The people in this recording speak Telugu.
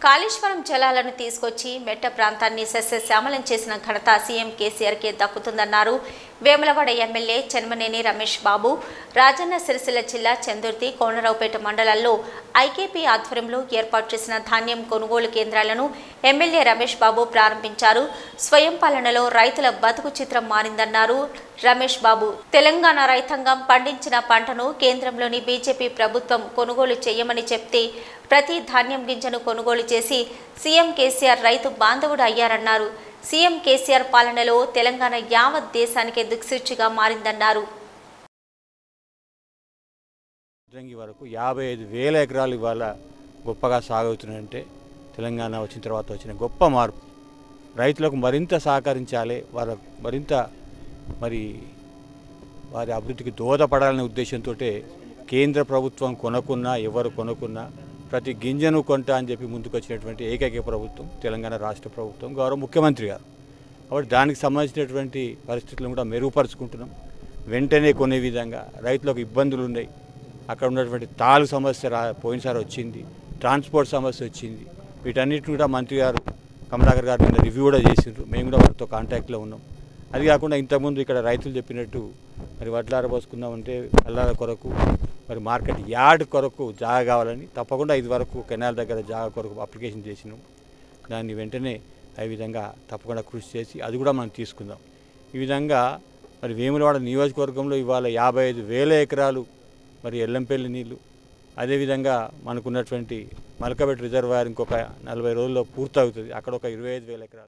కాళేశ్వరం జలాలను తీసుకొచ్చి మెట్ట ప్రాంతాన్ని సస్యశ్యామలం చేసిన ఘనత సీఎం కేసీఆర్కే దక్కుతుందన్నారు వేములవాడ ఎమ్మెల్యే చెన్మనేని రమేష్ బాబు రాజన్న సిరిసిల్ల జిల్లా చందుర్తి కోనరావుపేట మండలాల్లో ఐకేపీ ఆధ్వర్యంలో ఏర్పాటు చేసిన ధాన్యం కొనుగోలు కేంద్రాలను ఎమ్మెల్యే రమేష్ బాబు ప్రారంభించారు స్వయం పాలనలో రైతుల బతుకు చిత్రం మారిందన్నారు రమేష్ బాబు తెలంగాణ రైతాంగం పండించిన పంటను కేంద్రంలోని బీజేపీ ప్రభుత్వం కొనుగోలు చేయమని చెప్తే ప్రతి ధాన్యం గింజను కొనుగోలు చేసి సీఎం కేసీఆర్ రైతు బాంధవుడు అయ్యారన్నారు సీఎం కేసీఆర్ పాలనలో తెలంగాణ యావత్ దేశానికే దిక్సూచిగా మారిందన్నారు ఉద్రంగి వరకు యాభై ఐదు వేల ఎకరాలు ఇవాళ గొప్పగా సాగుతున్నాయంటే తెలంగాణ వచ్చిన తర్వాత వచ్చిన గొప్ప మార్పు రైతులకు మరింత సహకరించాలి వాళ్ళ మరింత మరి వారి అభివృద్ధికి దోహదపడాలనే ఉద్దేశంతో కేంద్ర ప్రభుత్వం కొనకున్నా ఎవరు కొనకున్నా ప్రతి గింజను కొంటా అని చెప్పి ముందుకు వచ్చినటువంటి ఏకైక ప్రభుత్వం తెలంగాణ రాష్ట్ర ప్రభుత్వం గౌరవ ముఖ్యమంత్రి గారు కాబట్టి దానికి సంబంధించినటువంటి పరిస్థితులను కూడా మెరుగుపరుచుకుంటున్నాం వెంటనే కొనే విధంగా రైతులకు ఇబ్బందులు ఉన్నాయి అక్కడ ఉన్నటువంటి తాలు సమస్య రా పోయినసారి వచ్చింది ట్రాన్స్పోర్ట్ సమస్య వచ్చింది వీటన్నిటిని కూడా మంత్రి గారు కమలాకర్ గారు నిన్న రివ్యూ కూడా చేసిండ్రు మేము కూడా వారితో కాంటాక్ట్లో ఉన్నాం అది కాకుండా ఇంతకుముందు ఇక్కడ రైతులు చెప్పినట్టు మరి వడ్లార పోసుకుందామంటే వడ్లార కొరకు మరి మార్కెట్ యార్డ్ కొరకు జాగా కావాలని తప్పకుండా ఇది వరకు కెనాల్ దగ్గర జాగా కొరకు అప్లికేషన్ చేసినాం దాన్ని వెంటనే ఆ విధంగా తప్పకుండా కృషి చేసి అది కూడా మనం తీసుకుందాం ఈ విధంగా మరి వేములవాడ నియోజకవర్గంలో ఇవాళ యాభై ఐదు వేల ఎకరాలు మరి ఎల్లంపల్లి నీళ్ళు అదేవిధంగా మనకున్నటువంటి మలకబెట్ రిజర్వాయర్ ఇంకొక నలభై రోజుల్లో పూర్తవుతుంది అక్కడ ఒక ఇరవై ఐదు వేల ఎకరాలు